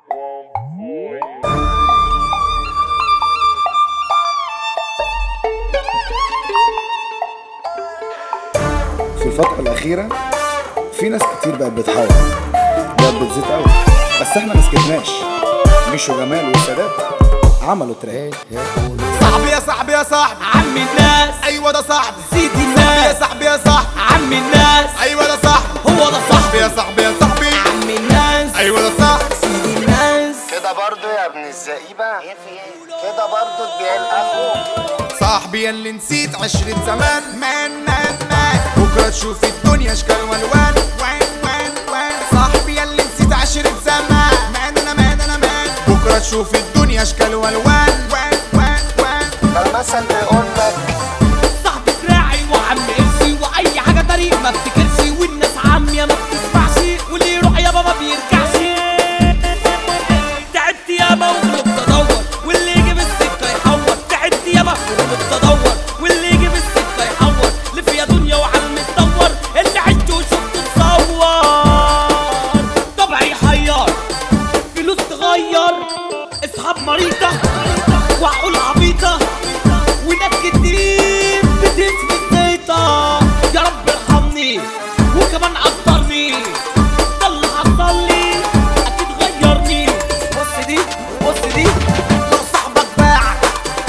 في الفترة الأخيرة في ناس كتير بقت بتحور بقت بتزيد قوي بس احنا ما سكتناش مشوا جمال والسادات عملوا تراك صاحبي يا صاحبي يا صاحبي عم الناس ايوه ده صاحبي سيد يا الناس صاحبي يا صاحبي عم الناس ايوه ده صاحبي هو ده صاحبي يا صاحبي صاحبي يا صاحبي عم الناس ايوه ده صاحبي سيد الناس كده برضو يا ابن الزئيبة كده برضو تبيع الاخو صاحبي يا اللي نسيت عشرة زمان مان مان مان بكرة تشوف الدنيا اشكال والوان وان وان وان صاحبي يا اللي نسيت عشرة زمان مان انا مان انا مان بكرة تشوف الدنيا اشكال والوان وان وان وان فالمثل بيقول لك صاحبي دراعي وعم قرشي واي حاجه طريق ما افتكرش والناس عاميه ما بتسمعش واللي يروح يابا ما بيرجعش تعبت ياما وغلبت ادور واللي يجي بالسكه يحور تعبت ياما وغلبت ادور واللي يجي بالسكه يحور لف يا دنيا وعلم تدور اللي عشت وشفت تصور طبعي حيار فلوس تغير اصحاب مريضة وعقول عبيطة وناس كتير بتثبت زيطة يا رب ارحمني وكمان قدرني ده اللي حصل لي اكيد غيرني بص دي بص دي لو صاحبك باعك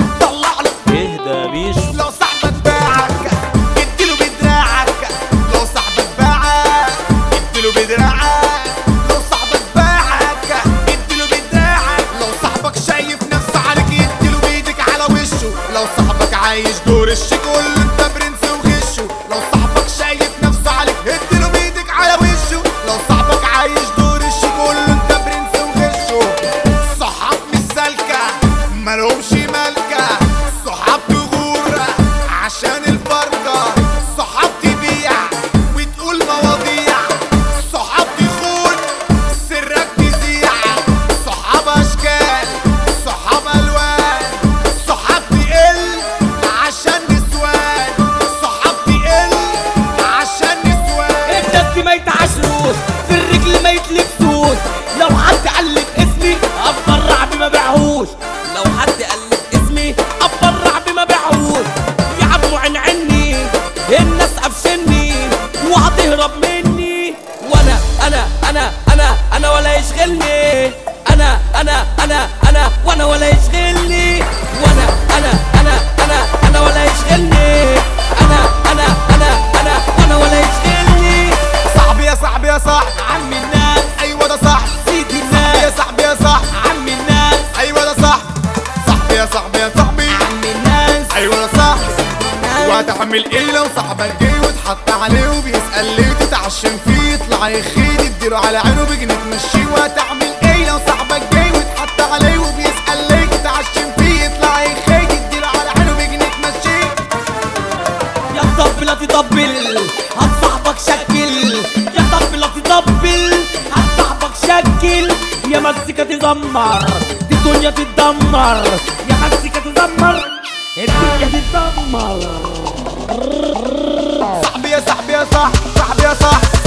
طلع له اهدى بيشو لو صاحبك باعك اديله بدراعك لو صاحبك باعك اديله بدراعك لو صاحبك باعك اديله بدراعك لو صاحبك شايف نفسه عليك اديله بايدك على وشه لو صاحبك عايش دور الشيك قول له انت برنس وغشه لو صاحبك شايف نفسه عليك اديله بايدك على وشه لو صاحبك عايش دور الشيك قول له انت برنس وغشه صحاب مش سالكه مالهمش مالكه صحاب تغور عشان البركه صحاب تبيع وتقول مواضيع صحاب تخون سرك تذيع صحاب اشكال صحاب الوان صحاب تقل عشان نسوان صحاب تقل عشان نسوان الناس دي ما يتعاشروش في الرجل ما يتلبسوش لو حد قلد اسمي اتبرع بما بيعهوش لو حد قلد اسمي اتبرع بما بيعهوش يا عم عن عني الناس قفشني وهتهرب مني وانا انا انا انا انا ولا يشغلني انا انا انا انا وانا ولا يشغلني وانا انا انا انا انا ولا يشغلني انا انا انا انا وانا ولا يشغلني صاحبي يا صاحبي يا صاحبي عم الناس ايوه ده صاحبي سيد يا الناس صاحبي يا صاحبي عم الناس ايوه ده صاحبي صاحبي يا صاحبي يا صاحبي عم الناس ايوه ده صاحبي وهتعمل ايه لو صاحبك جه واتحط عليه وبيسأل ليه تتعشم فيه يطلع يخيد اديله على عينه بجنيه تمشيه وهتعمل ايه لو صاحبك جه واتحط عليه وبيسأل ليه تتعشم فيه يطلع يخيد اديله على عينه بجنيه تمشيه يا طب لا تطبل هات صاحبك شكل يا طب لا تطبل هات صاحبك شكل يا مسكة تدمر دي الدنيا تتدمر يا مسكة تدمر الدنيا تتدمر صاحبي يا صاحبي يا صاحبي صاحبي يا صاحبي